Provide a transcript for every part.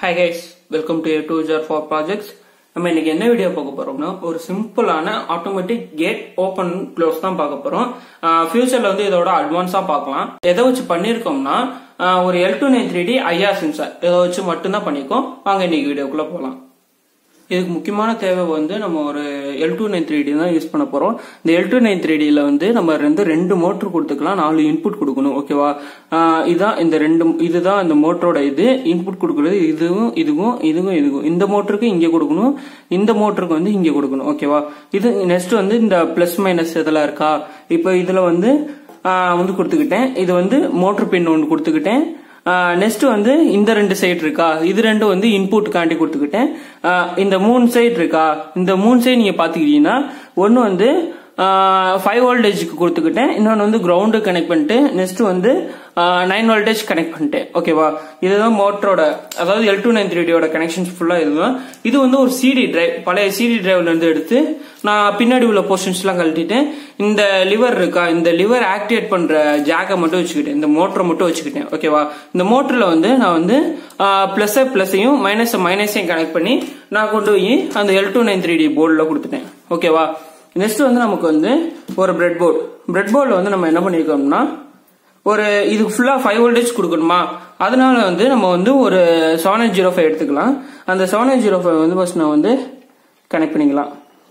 hi guys welcome to to jar for projects நம்ம இன்னைக்கு என்ன வீடியோ பார்க்க போறோம்னா ஒரு சிம்பிளான ஆட்டோமேட்டிக் கேட் ஓபன் க்ளோஸ் தான் பார்க்க போறோம் ஃபியூச்சர்ல வந்து இதோட அட்வான்ஸா பார்க்கலாம் எதை வச்சு பண்ணிருக்கோம்னா ஆஹ் ஒரு L two nine three D IR sensor இதை வச்சு மட்டும்தான் பண்ணிக்கோம் வாங்க இன்னைக்கு வீடியோக்குள்ள போகலாம் இதுக்கு முக்கியமான தேவை வந்து நம்ம ஒரு L two nine three D தான் யூஸ் பண்ண போறோம் இந்த எல் டூ நைன் த்ரீ டியில் வந்து நம்ம வந்து ரெண்டு மோட்டர் கொடுத்துக்கலாம் நாலு இன்புட் கொடுக்கணும் ஓகேவா ஆஹ் இதான் இந்த ரெண்டு இதுதான் இந்த மோட்டரோட இது இன்புட் கொடுக்கறது இதுவும் இதுவும் இதுவும் இதுவும் இந்த மோட்டருக்கு இங்கே கொடுக்கணும் இந்த மோட்டருக்கு வந்து இங்கே கொடுக்கணும் ஓகேவா இது நெக்ஸ்ட் வந்து இந்த பிளஸ் மைனஸ் இதெல்லாம் இருக்கா இப்போ இதுல வந்து ஆஹ் வந்து கொடுத்துக்கிட்டேன் இது வந்து மோட்டர் பின் ஒன்று கொடுத்துக்கிட்டேன் நெக்ஸ்ட் வந்து இந்த ரெண்டு சைடு இருக்கா இது ரெண்டும் வந்து இன்புட் காண்டி கொடுத்துக்கிட்டேன் ஆஹ் இந்த மூணு சைடு இருக்கா இந்த மூணு சைடு நீங்க பாத்துக்கிட்டீங்கன்னா ஒன்னு வந்து ஃபைவ் வோல்டேஜ்க்கு கொடுத்துக்கிட்டேன் இன்னொன்று வந்து கிரவுண்டு கனெக்ட் பண்ணிட்டு நெக்ஸ்ட் வந்து நைன் வோல்டேஜ் கனெக்ட் பண்ணிட்டேன் ஓகேவா இதுதான் மோட்டரோட அதாவது எல் டூ நைன் த்ரீடியோட கனெக்ஷன்ஸ் ஃபுல்லா இதுதான் இது வந்து ஒரு சிடி டிரைவ் பழைய சிடி டிரைவ்ல இருந்து எடுத்து நான் பின்னாடி உள்ள போர்ஷன்ஸ் எல்லாம் கழட்டிட்டேன் இந்த லிவர் இருக்கா இந்த லிவர் ஆக்டிவேட் பண்ற ஜாக்கை மட்டும் வச்சுக்கிட்டேன் இந்த மோட்டரை மட்டும் வச்சுக்கிட்டேன் ஓகேவா இந்த மோட்டர்ல வந்து நான் வந்து பிளஸ் பிளஸையும் மைனஸ் மைனஸையும் கனெக்ட் பண்ணி நான் கொண்டு போய் அந்த L two nine three D போர்டில் கொடுத்துட்டேன் ஓகேவா நெக்ஸ்ட் வந்து நமக்கு வந்து ஒரு பிரெட் போர்டு பிரெட் போர்டில் வந்து நம்ம என்ன பண்ணிருக்கோம்னா ஒரு இது ஃபுல்லா ஃபைவ் வோல்டேஜ் கொடுக்கணுமா அதனால வந்து நம்ம வந்து ஒரு செவன் எயிட் ஜீரோ ஃபைவ் எடுத்துக்கலாம் அந்த செவன் எயிட் ஜீரோ ஃபைவ் வந்து ஃபர்ஸ்ட் நான் வந்து கனெக்ட் பண்ணிக்கலாம்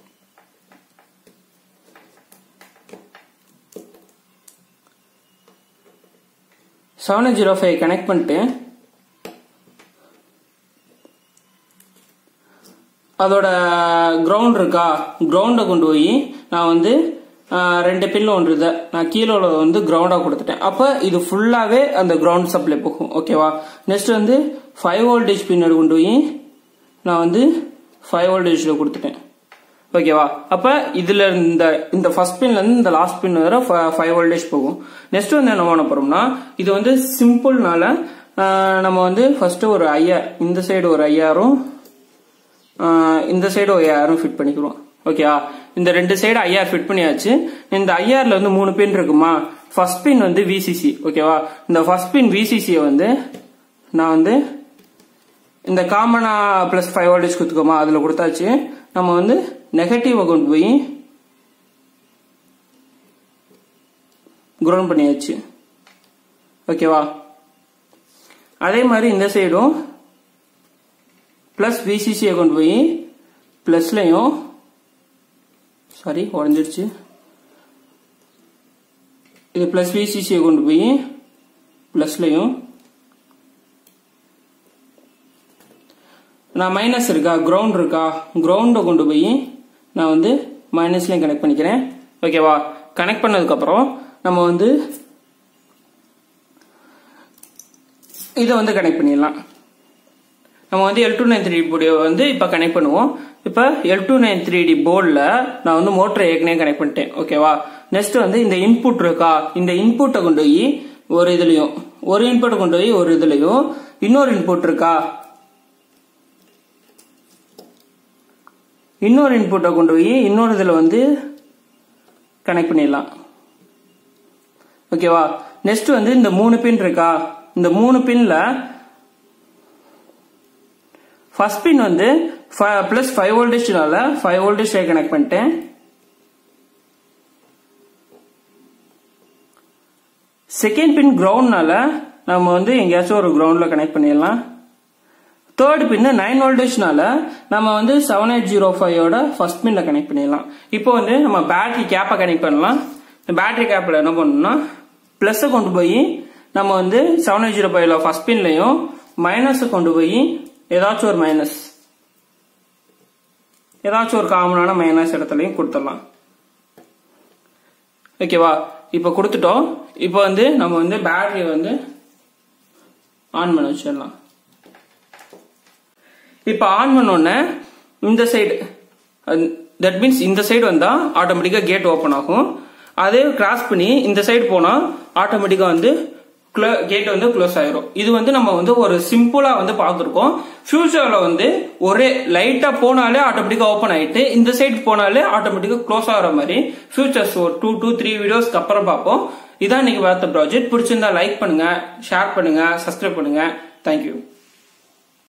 seven eight zero five connect பண்ணிட்டு அதோட கிரவுண்ட் இருக்கா கிரவுண்டை கொண்டு போய் நான் வந்து ரெண்டு பின்ல ஒன்று இதை நான் கீழே வந்து கிரவுண்டா கொடுத்துட்டேன் அப்போ இது ஃபுல்லாவே அந்த கிரவுண்ட் சப்ளை போகும் ஓகேவா நெக்ஸ்ட் வந்து ஃபைவ் வோல்டேஜ் பின்னாடி கொண்டு போய் நான் வந்து ஃபைவ் வோல்டேஜ்ல கொடுத்துட்டேன் ஓகேவா அப்ப இதுல இந்த இந்த ஃபர்ஸ்ட் பின்ல இருந்து இந்த லாஸ்ட் பின் வர ஃபைவ் வோல்டேஜ் போகும் நெக்ஸ்ட் வந்து என்ன பண்ண போறோம்னா இது வந்து சிம்பிள்னால நம்ம வந்து ஃபர்ஸ்ட் ஒரு ஐஆர் இந்த சைடு ஒரு ஐஆரும் இந்த சைடு ஒரு ஐஆரும் ஃபிட் பண்ணிக்கிறோம் ஓகேவா இந்த ரெண்டு சைடு ஐஆர் ஃபிட் பண்ணியாச்சு இந்த ஐஆர்ல வந்து மூணு பின் இருக்குமா ஃபர்ஸ்ட் பின் வந்து விசிசி ஓகேவா இந்த ஃபர்ஸ்ட் பின் விசிசியை வந்து நான் வந்து இந்த காமனா பிளஸ் ஃபைவ் வோல்டேஜ் கொடுத்துக்கோமா அதுல கொடுத்தாச்சு நம்ம வந்து நெகட்டிவ் கொண்டு போய் குரௌண்ட் பண்ணியாச்சு ஓகேவா அதே மாதிரி இந்த சைடும் பிளஸ் விசிசியை கொண்டு போய் பிளஸ்லையும் சாரி உடஞ்சிருச்சு இது பிளஸ் விசிசியை கொண்டு போய் பிளஸ்லையும் நான் மைனஸ் இருக்கா கிரவுண்ட் இருக்கா கிரவுண்டை கொண்டு போய் நான் வந்து மைனஸ்லையும் கனெக்ட் பண்ணிக்கிறேன் ஓகேவா கனெக்ட் பண்ணதுக்கு அப்புறம் நம்ம வந்து இதை வந்து கனெக்ட் பண்ணிடலாம் நம்ம வந்து L two nine three board வந்து இப்போ கனெக்ட் பண்ணுவோம் இப்போ L two nine three D போர்டில் நான் வந்து மோட்டரை ஏற்கனவே கனெக்ட் பண்ணிட்டேன் ஓகேவா நெக்ஸ்ட் வந்து இந்த இன்புட் இருக்கா இந்த இன்புட்டை கொண்டு போய் ஒரு இதுலையும் ஒரு இன்புட்டை கொண்டு போய் ஒரு இதுலையும் இன்னொரு இன்புட் இருக்கா இன்னொரு இன்புட்டை கொண்டு போய் இன்னொரு இதில் வந்து கனெக்ட் பண்ணிடலாம் ஓகேவா நெக்ஸ்ட் வந்து இந்த மூணு பின் இருக்கா இந்த மூணு பின்ல ஃபர்ஸ்ட் பின் வந்து பிளஸ் ஃபைவ் வோல்டேஜ்னால ஃபைவ் வோல்டேஜ் கனெக்ட் பண்ணிட்டேன் செகண்ட் பின் கிரவுண்ட்னால நம்ம வந்து எங்கேயாச்சும் ஒரு கிரவுண்ட்ல கனெக்ட் பண்ணிடலாம் தேர்ட் பின் நைன் வோல்டேஜ்னால நம்ம வந்து செவன் எயிட் ஜீரோ ஃபைவோட ஃபர்ஸ்ட் பின்ல கனெக்ட் பண்ணிடலாம் இப்போ வந்து நம்ம பேட்டரி கேப்பை கனெக்ட் பண்ணலாம் பேட்டரி கேப்பில் என்ன பண்ணணும்னா பிளஸை கொண்டு போய் நம்ம வந்து செவன் எயிட் ஜீரோ ஃபைவ்ல ஃபர்ஸ்ட் பின்லையும் மைனஸை கொண்டு போய் ஏதாச்சும் ஒரு மைனஸ் ஏதாச்சும் ஒரு காமனான மைனஸ் இடத்துலையும் கொடுத்துடலாம் ஓகேவா இப்போ கொடுத்துட்டோம் இப்போ வந்து நம்ம வந்து பேட்டரியை வந்து ஆன் பண்ண வச்சிடலாம் இப்போ ஆன் பண்ணோடனே இந்த சைடு தட் மீன்ஸ் இந்த சைடு வந்தா ஆட்டோமேட்டிக்கா கேட் ஓப்பன் ஆகும் அதே கிராஸ் பண்ணி இந்த சைடு போனா ஆட்டோமேட்டிக்கா வந்து கேட் வந்து க்ளோஸ் ஆயிரும் இது வந்து நம்ம வந்து ஒரு சிம்பிளா வந்து பார்த்துருக்கோம் ஃபியூச்சர்ல வந்து ஒரே லைட்டா போனாலே ஆட்டோமேட்டிக்கா ஓப்பன் ஆயிட்டு இந்த சைடு போனாலே ஆட்டோமேட்டிக்கா க்ளோஸ் ஆகிற மாதிரி ஃபியூச்சர்ஸ் ஒரு டூ டூ த்ரீ வீடியோஸ்க்கு அப்புறம் பார்ப்போம் இதான் இன்னைக்கு பார்த்த ப்ராஜெக்ட் பிடிச்சிருந்தா லைக் பண்ணுங்க ஷேர் பண்ணுங்க சப்ஸ்கிரைப் பண்ணுங்க தேங்க்யூ